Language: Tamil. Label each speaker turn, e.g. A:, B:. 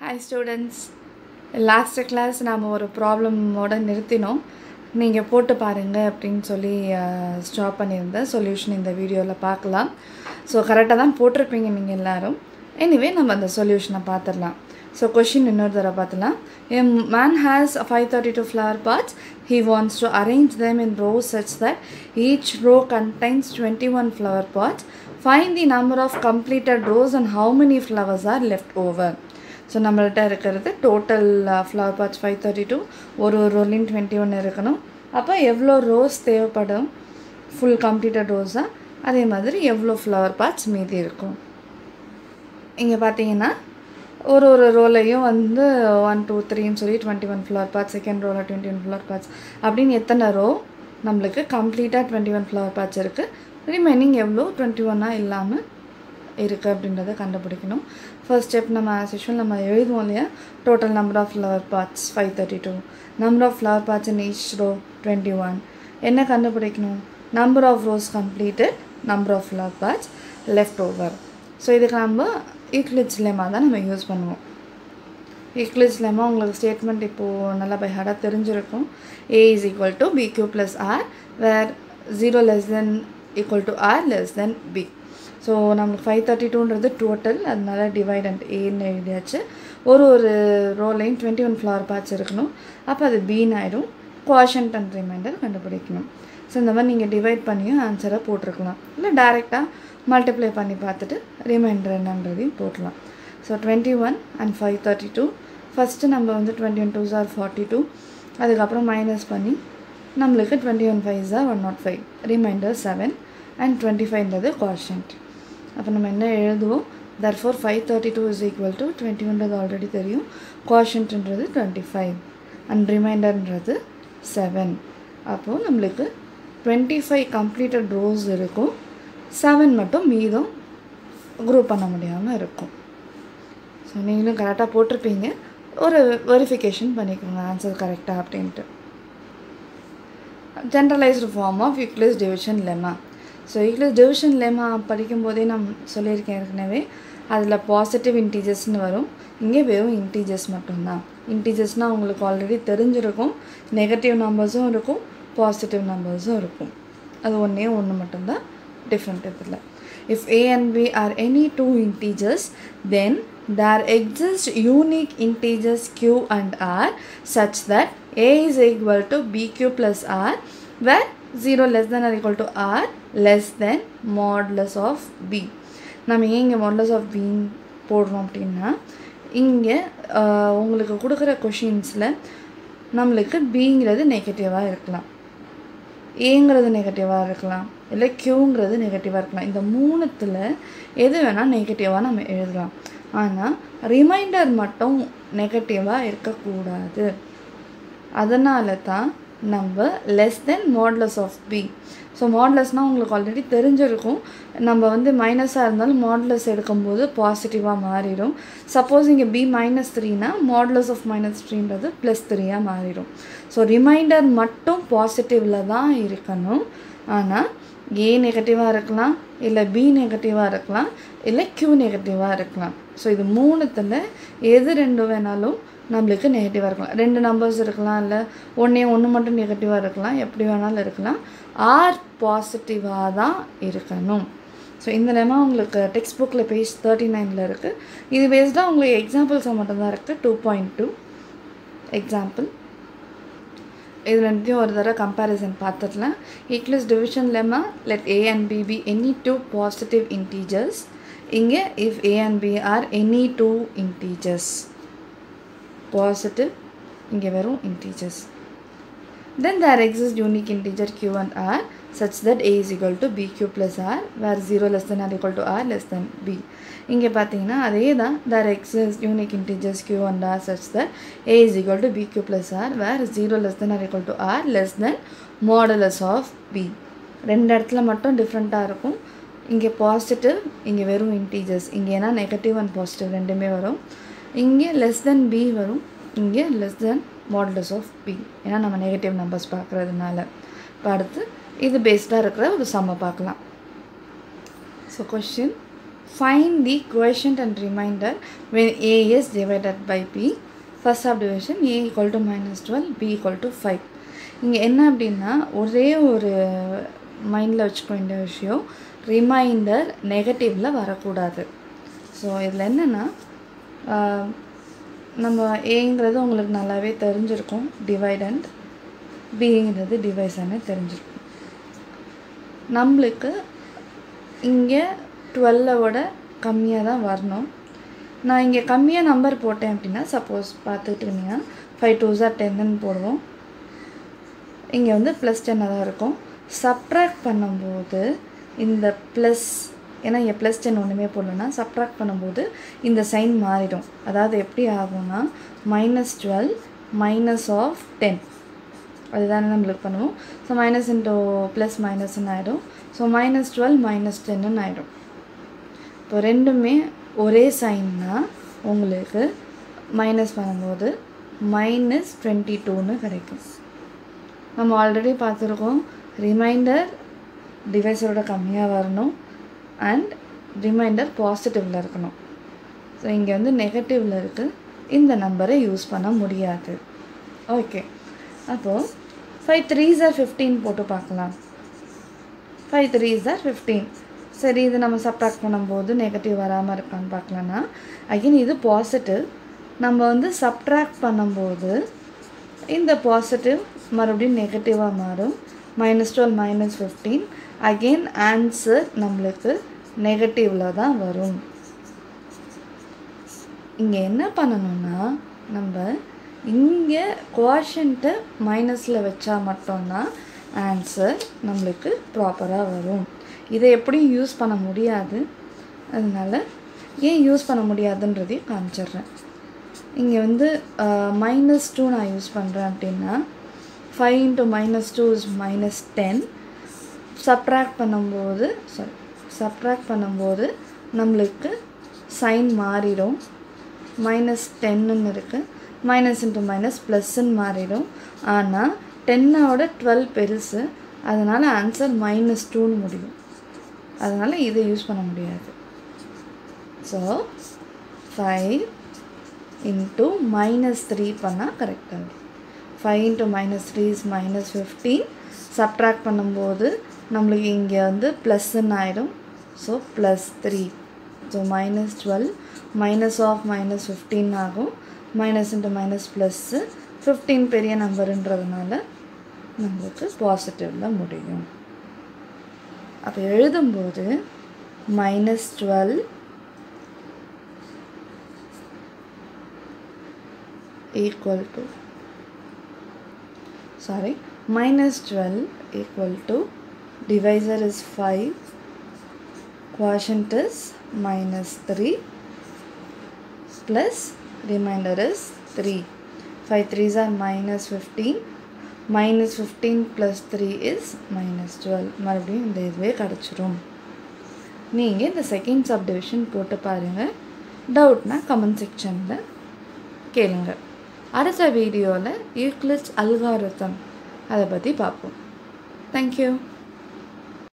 A: ஹாய் ஸ்டூடெண்ட்ஸ் லாஸ்ட் கிளாஸ் நாம் ஒரு ப்ராப்ளமோட நிறுத்தினோம் நீங்கள் போட்டு பாருங்க அப்படின்னு சொல்லி ஸ்டாப் பண்ணியிருந்தேன் சொல்யூஷன் இந்த வீடியோவில் பார்க்கலாம் ஸோ கரெக்டாக தான் போட்டிருப்பீங்க நீங்கள் எல்லாரும் எனிவே நம்ம அந்த சொல்யூஷனை பார்த்துடலாம் ஸோ கொஷின் இன்னொரு தடவை பார்த்துலாம் a man has five thirty two flower pots he wants to arrange them in rows such that each row contains 21 flower pots find the number of completed rows and how many flowers are left over so நம்மள்ட்ட இருக்கிறது total flower pots five thirty two ஒரு ஒரு ரோலையும் டுவெண்ட்டி ஒன் இருக்கணும் அப்போ எவ்வளோ ரோஸ் தேவைப்படும் ஃபுல் கம்ப்ளீட்டட் ரோஸாக அதே மாதிரி எவ்வளோ ஃப்ளவர் பார்ட்ஸ் மீதி இருக்கும் இங்கே பார்த்தீங்கன்னா ஒரு ஒரு ரோலையும் வந்து ஒன் டூ த்ரீன்னு சொல்லி twenty one flower pots second ரோவில் டுவெண்ட்டி ஒன் ஃப்ளவர் பார்ட்ஸ் அப்படின்னு எத்தனை ரோ நம்மளுக்கு கம்ப்ளீட்டாக டுவெண்ட்டி ஒன் ஃப்ளவர் பார்ட்ஸ் இருக்குது ரிமைனிங் எவ்வளோ டுவெண்ட்டி ஒன்னாக இல்லாமல் இருக்குது அப்படின்றத கண்டுபிடிக்கணும் ஃபர்ஸ்ட் ஸ்டெப் நம்ம ஆஸ் யூஷுவல் நம்ம எழுதுவோம் இல்லையா total number of flower pots five thirty two number of flower pots in each row twenty one என்ன கண்டுபிடிக்கணும் number of rows completed number of flower pots left over so இதுக்கு நம்ம ஈக்லிட்ஸ் லெமா தான் நம்ம யூஸ் பண்ணுவோம் ஈக்லிட்ஸ் லெமா உங்களுக்கு ஸ்டேட்மெண்ட் இப்போது நல்லா பை ஹார்டாக தெரிஞ்சிருக்கும் a is equal to b q plus r where zero less than equal to r less than b so நம்மளுக்கு ஃபைவ் தேர்ட்டி டூன்றது டோட்டல் அதனால டிவைட் அண்ட் ஏன்னு எழுதியாச்சு ஒரு ஒரு ரோலையும் டுவெண்ட்டி ஒன் ஃப்ளவர் பார்ட்ஸ் இருக்கணும் அப்போ அது பீன் ஆயிடும் குவாஷன்ட் அண்ட் ரிமைண்டர் கண்டுபிடிக்கணும் ஸோ இந்த மாதிரி நீங்கள் டிவைட் பண்ணியும் ஆன்சரை போட்டிருக்கலாம் இல்லை டேரெக்டாக மல்டிப்ளை பண்ணி பார்த்துட்டு ரிமைண்டர் என்னன்றதையும் போட்டலாம் so twenty one and five thirty two first நம்ம வந்து டுவெண்ட்டி ஒன் டூ ஜார் ஃபார்ட்டி டூ அதுக்கப்புறம் மைனஸ் பண்ணி நம்மளுக்கு டுவெண்ட்டி ஒன் ஃபைவ் ஜார் one nought five remainder seven and twenty ஃபைவ்ன்றது குவாஷன்ட் அப்போ நம்ம என்ன எழுதுவோம் therefore five thirty two is equal to twenty ஒன்றது ஆல்ரெடி தெரியும் குவாஷன்ட்ன்றது டுவெண்ட்டி ஃபைவ் அண்ட் ரிமைண்டர்ன்றது செவன் அப்போது நம்மளுக்கு டுவெண்ட்டி ஃபைவ் கம்ப்ளீட்டட் ரோஸ் இருக்கும் செவன் மட்டும் மீதம் குரூப் பண்ண முடியாமல் இருக்கும் ஸோ நீங்களும் கரெக்டாக போட்டிருப்பீங்க ஒரு வெரிஃபிகேஷன் பண்ணிக்கோங்க ஆன்சர் கரெக்டாக அப்படின்ட்டு generalised form of Euclid's division lemma so Euclid's division lemma படிக்கும்போதே நான் சொல்லியிருக்கேன் ஏற்கனவே அதில் பாசிட்டிவ் இன்டீஜர்ஸ்னு வரும் இங்கே வெறும் இன்டீஜர்ஸ் மட்டும்தான் இன்டீஜர்ஸ்னால் உங்களுக்கு ஆல்ரெடி தெரிஞ்சிருக்கும் நெகட்டிவ் நம்பர்ஸும் இருக்கும் பாசிட்டிவ் நம்பர்ஸும் இருக்கும் அது ஒன்றே ஒன்று மட்டும்தான் டிஃப்ரெண்ட் இதில் if a and b are any two integers then there exist unique integers q and r such that a is equal to bq plus r where 0 less than or equal to r less than modulus of b நம்ம ஏன் இங்கே மாடலஸ் ஆஃப் பீன் போடுறோம் அப்படின்னா இங்கே உங்களுக்கு கொடுக்குற கொஷின்ஸில் நம்மளுக்கு பிங்கிறது நெகட்டிவாக இருக்கலாம் ஏங்கிறது நெகட்டிவாக இருக்கலாம் இல்லை க்யூங்கிறது நெகட்டிவாக இருக்கலாம் இந்த மூணுத்தில் எது வேணால் நெகட்டிவாக நம்ம எழுதலாம் ஆனால் ரிமைண்டர் மட்டும் நெகட்டிவாக இருக்கக்கூடாது அதனால தான் நம்ம less than modulus of b so மாடலஸ்னால் உங்களுக்கு ஆல்ரெடி தெரிஞ்சிருக்கும் நம்ம வந்து மைனஸாக இருந்தாலும் மாடலஸ் எடுக்கும்போது பாசிட்டிவாக மாறிடும் சப்போஸ் இங்கே பி மைனஸ் த்ரீனா மாடலஸ் ஆஃப் மைனஸ் த்ரீன்றது ப்ளஸ் த்ரீயாக மாறிடும் ஸோ ரிமைண்டர் மட்டும் பாசிட்டிவில் தான் இருக்கணும் ஆனால் ஏ நெகட்டிவாக இருக்கலாம் இல்லை பி நெகட்டிவாக இருக்கலாம் இல்லை க்யூ நெகட்டிவாக இருக்கலாம் ஸோ இது மூணுத்தில் எது ரெண்டு வேணாலும் நம்மளுக்கு நெகட்டிவாக இருக்கலாம் ரெண்டு நம்பர்ஸ் இருக்கலாம் இல்லை ஒன்றே ஒன்று மட்டும் நெகட்டிவாக இருக்கலாம் எப்படி வேணாலும் இருக்கலாம் ஆர் பாசிட்டிவாக தான் இருக்கணும் ஸோ இந்த லெமா உங்களுக்கு டெக்ஸ்ட் புக்கில் பேஜ் தேர்ட்டி நைனில் இருக்குது இது பேஸ்டாக உங்களுக்கு எக்ஸாம்பிள்ஸாக மட்டும்தான் இருக்குது டூ பாயிண்ட் டூ எக்ஸாம்பிள் இது ரெண்டுத்தையும் ஒரு தடவை கம்பேரிசன் பார்த்துடலாம் Euclid's division lemma let a and b be any two positive integers இங்கே if a and b are any two integers positive இங்கே வெறும் integers then there exists unique integer q and r such that a is equal to bq plus r where 0 less than or equal to r less than b இங்கே பார்த்தீங்கன்னா அதே தான் there exists unique integers q and r such that a is equal to bq plus r where 0 less than or equal to r less than modulus of b ரெண்டு இடத்துல மட்டும் டிஃப்ரெண்ட்டாக இருக்கும் இங்கே பாசிட்டிவ் இங்கே வெறும் இன்டீஜர்ஸ் இங்கே ஏன்னா நெகட்டிவ் அண்ட் பாசிட்டிவ் ரெண்டுமே வரும் இங்கே லெஸ் தென் பி வரும் இங்கே less than modulus of b ஏன்னா நம்ம நெகட்டிவ் நம்பர்ஸ் பார்க்குறதுனால இப்போ அடுத்து இது பேஸ்டாக இருக்கிற ஒரு சம்மை பார்க்கலாம் so question find the quotient and remainder when a is divided by b first of division a equal to minus twelve b equal to five இங்கே என்ன அப்படின்னா ஒரே ஒரு மைண்டில் வச்சுக்க வேண்டிய விஷயம் ரிமைண்டர் நெகட்டிவில் வரக்கூடாது ஸோ இதில் என்னென்னா நம்ம ஏங்கிறது உங்களுக்கு நல்லாவே தெரிஞ்சிருக்கும் டிவைடண்ட் பிங்கிறது டிவைஸானு தெரிஞ்சிருக்கும் நம்மளுக்கு இங்கே டுவெல்லை கம்மியாக தான் வரணும் நான் இங்கே கம்மியாக நம்பர் போட்டேன் அப்படின்னா சப்போஸ் பார்த்துட்டு இருந்தீங்கன்னா ஃபைவ் டூ ஜார் டென்னு போடுவோம் இங்கே வந்து ப்ளஸ் டென்னாக தான் இருக்கும் சப்ட்ராக்ட் பண்ணும்போது இந்த ப்ளஸ் ஏன்னா இங்கே ப்ளஸ் டென் ஒன்றுமே போடலன்னா சப்ட்ராக்ட் பண்ணும்போது இந்த சைன் மாறிடும் அதாவது எப்படி ஆகும்னா minus twelve minus of ten அதுதானே நம்மளுக்கு பண்ணுவோம் ஸோ மைனஸ் இன்ட்டு ப்ளஸ் மைனஸ்ன்னு ஆகிடும் ஸோ மைனஸ் டுவெல் மைனஸ் டென்னு ஆகிடும் இப்போ ரெண்டுமே ஒரே சைன்னா உங்களுக்கு மைனஸ் பண்ணும்போது மைனஸ் டுவெண்ட்டி டூன்னு கிடைக்கும் நம்ம ஆல்ரெடி பார்த்துருக்கோம் ரிமைண்டர் டிவைஸரோட கம்மியாக வரணும் அண்ட் ரிமைண்டர் பாசிட்டிவில் இருக்கணும் ஸோ இங்கே வந்து நெகட்டிவில் இருக்குது இந்த நம்பரை யூஸ் பண்ண முடியாது ஓகே அப்போது ஃபைவ் த்ரீஸ் ஆர் ஃபிஃப்டீன் போட்டு பார்க்கலாம் ஃபைவ் த்ரீஸ் ஆர் ஃபிஃப்டீன் சரி இது நம்ம சப்ராக்ட் பண்ணும்போது நெகட்டிவ் வராமல் இருக்கான்னு பார்க்கலன்னா அகைன் இது பாசிட்டிவ் நம்ம வந்து சப்ட்ராக்ட் பண்ணும்போது இந்த பாசிட்டிவ் மறுபடியும் நெகட்டிவாக மாறும் minus twelve minus fifteen again answer நம்மளுக்கு நெகட்டிவில் தான் வரும் இங்கே என்ன பண்ணணும்னா நம்ம இங்கே குவாஷன்ட்டு மைனஸில் வச்சா மட்டும்தான் ஆன்சர் நம்மளுக்கு ப்ராப்பராக வரும் இதை எப்படியும் யூஸ் பண்ண முடியாது அதனால் ஏன் யூஸ் பண்ண முடியாதுன்றதையும் காமிச்சிடுறேன் இங்கே வந்து மைனஸ் டூ நான் யூஸ் பண்ணுறேன் அப்படின்னா five into minus two is minus ten subtract பண்ணும்போது சாரி சப்ட்ராக்ட் பண்ணும்போது நம்மளுக்கு சைன் மாறிடும் மைனஸ் டென்னுன்னு இருக்குது மைனஸ் இன்ட்டு மைனஸ் ப்ளஸ்ன்னு மாறிடும் ஆனால் டென்னோட டுவெல் பெருசு அதனால் ஆன்சர் மைனஸ் டூன்னு முடியும் அதனால் இதை யூஸ் பண்ண முடியாது so five into minus three பண்ணால் கரெக்டாக இருக்கும் five into minus three is minus fifteen subtract பண்ணும்போது நம்மளுக்கு இங்கே வந்து ப்ளஸ்ன்னு ஆகிடும் so plus three so minus twelve minus of minus fifteen ஆகும் minus into minus plus fifteen பெரிய நம்பருன்றதுனால நம்மளுக்கு பாசிட்டிவில் முடியும் அப்போ எழுதும்போது minus twelve equal to sorry minus 12 equal to divisor is 5 quotient is minus 3 plus remainder is 3 5 3s are minus 15 minus 15 plus 3 is minus 12 மறுபடியும் இந்த இதுவே கிடச்சிரும் நீங்கள் இந்த செகண்ட் சப்டிவிஷன் போட்டு பாருங்கள் டவுட்னா கமெண்ட் செக்ஷனில் கேளுங்க அடுத்த வீடியோவில் யூக்ளிட்ஸ் அல்காரிதம் அதை பற்றி பார்ப்போம் தேங்க்யூ